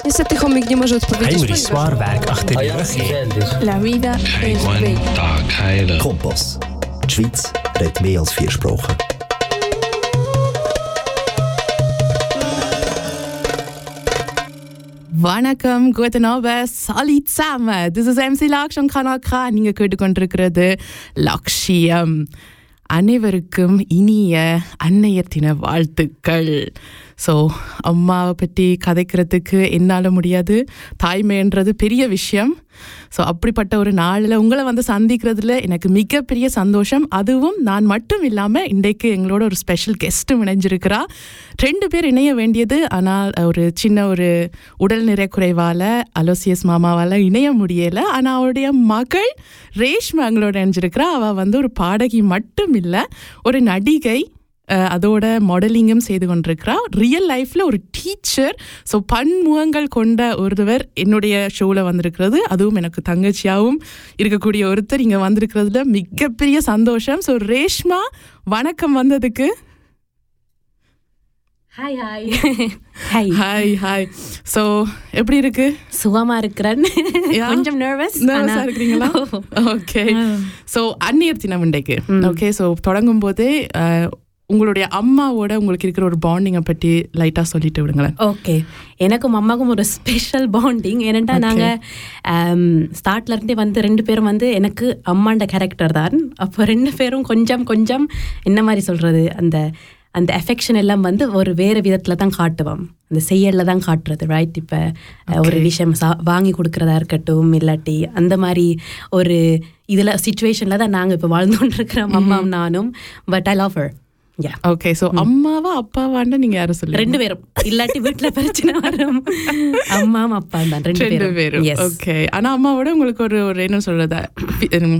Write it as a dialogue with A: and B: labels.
A: Niestety chomik nie może odpowiedzieć.
B: Heinrich
A: ponieważ
B: zwaarwerk achter die rug.
A: La vida es
C: Kein
A: bella.
C: Tag heilen.
D: Kompass. Die Schweiz redet mehr als vier Sprachen.
E: வணக்கம் guten Abend alle zusammen this is MC Laksh on Kanal K நீங்க கேட்டுக்கொண்டிருக்கிறது லக்ஷியம் அனைவருக்கும் இனிய அன்னையர் தின வாழ்த்துக்கள் so அம்மாவை பற்றி கதைக்கிறதுக்கு என்னால் முடியாது தாய்மைன்றது பெரிய விஷயம் ஸோ அப்படிப்பட்ட ஒரு நாளில் உங்களை வந்து சந்திக்கிறதுல எனக்கு மிகப்பெரிய சந்தோஷம் அதுவும் நான் மட்டும் இல்லாமல் இன்றைக்கு எங்களோட ஒரு ஸ்பெஷல் கெஸ்ட்டும் இணைஞ்சிருக்கிறா ரெண்டு பேர் இணைய வேண்டியது ஆனால் ஒரு சின்ன ஒரு உடல் நிறை குறைவால் அலோசியஸ் மாமாவால் இணைய முடியலை ஆனால் அவருடைய மகள் ரேஷ்மா எங்களோட இணைஞ்சிருக்கிறா அவள் வந்து ஒரு பாடகி மட்டும் இல்லை ஒரு நடிகை அஹ், அதோட மாடலிங்கும் செய்து கொண்டிருக்கிறா ரியல் லைஃப்பில் ஒரு டீச்சர் ஸோ பன்முகங்கள் கொண்ட ஒருவர் என்னுடைய ஷோவில் வந்திருக்கிறது அதுவும் எனக்கு தங்கச்சியாகவும் இருக்கக்கூடிய ஒருத்தர் இங்கே வந்திருக்கிறதுல மிகப்பெரிய சந்தோஷம் ஸோ ரேஷ்மா வணக்கம் வந்ததுக்கு
F: hi hi hi
E: hi hi so எப்படி இருக்கு
F: சுகமா இருக்கிறேன்
E: Yeah.
F: கொஞ்சம் நர்வஸ்
E: நர்வஸா இருக்கிறீங்களா ஓகே ஸோ அந்நியர் தினம் இன்றைக்கு ஓகே ஸோ தொடங்கும் போதே அஹ், உங்களுடைய அம்மாவோட உங்களுக்கு இருக்கிற ஒரு பாண்டிங்கை பற்றி லைட்டாக சொல்லிட்டு விடுங்களேன்
F: ஓகே எனக்கும் அம்மாக்கும் ஒரு ஸ்பெஷல் பாண்டிங் ஏனென்றால் நாங்கள் ஸ்டார்ட்ல இருந்தே வந்து ரெண்டு பேரும் வந்து எனக்கு அம்மாண்ட கேரக்டர் தான் அப்போ ரெண்டு பேரும் கொஞ்சம் கொஞ்சம் என்ன மாதிரி சொல்றது அந்த அந்த அஃபெக்ஷன் எல்லாம் வந்து ஒரு வேறு விதத்தில் தான் காட்டுவோம் அந்த செய்யலில் தான் காட்டுறது ரைட் இப்போ ஒரு விஷயம் சா வாங்கி கொடுக்குறதா இருக்கட்டும் இல்லாட்டி அந்த மாதிரி ஒரு இதில் சுச்சுவேஷனில் தான் நாங்கள் இப்போ வாழ்ந்து கொண்டிருக்கிறோம் அம்மாவும் நானும் but I love her yeah
E: okay so அம்மாவா அப்பாவான்னு நீங்க யாரும் சொல்லுங்க
F: ரெண்டு பேரும் இல்லாட்டி வீட்டுல பிரச்சனை வரும் அம்மாவும் அப்பா தான் ரெண்டு
E: ரெண்டு
F: பேரும்
E: பேரும்
F: Yes.
E: ஓகே ஆனா அம்மாவோட உங்களுக்கு ஒரு ஒரு என்ன சொல்றது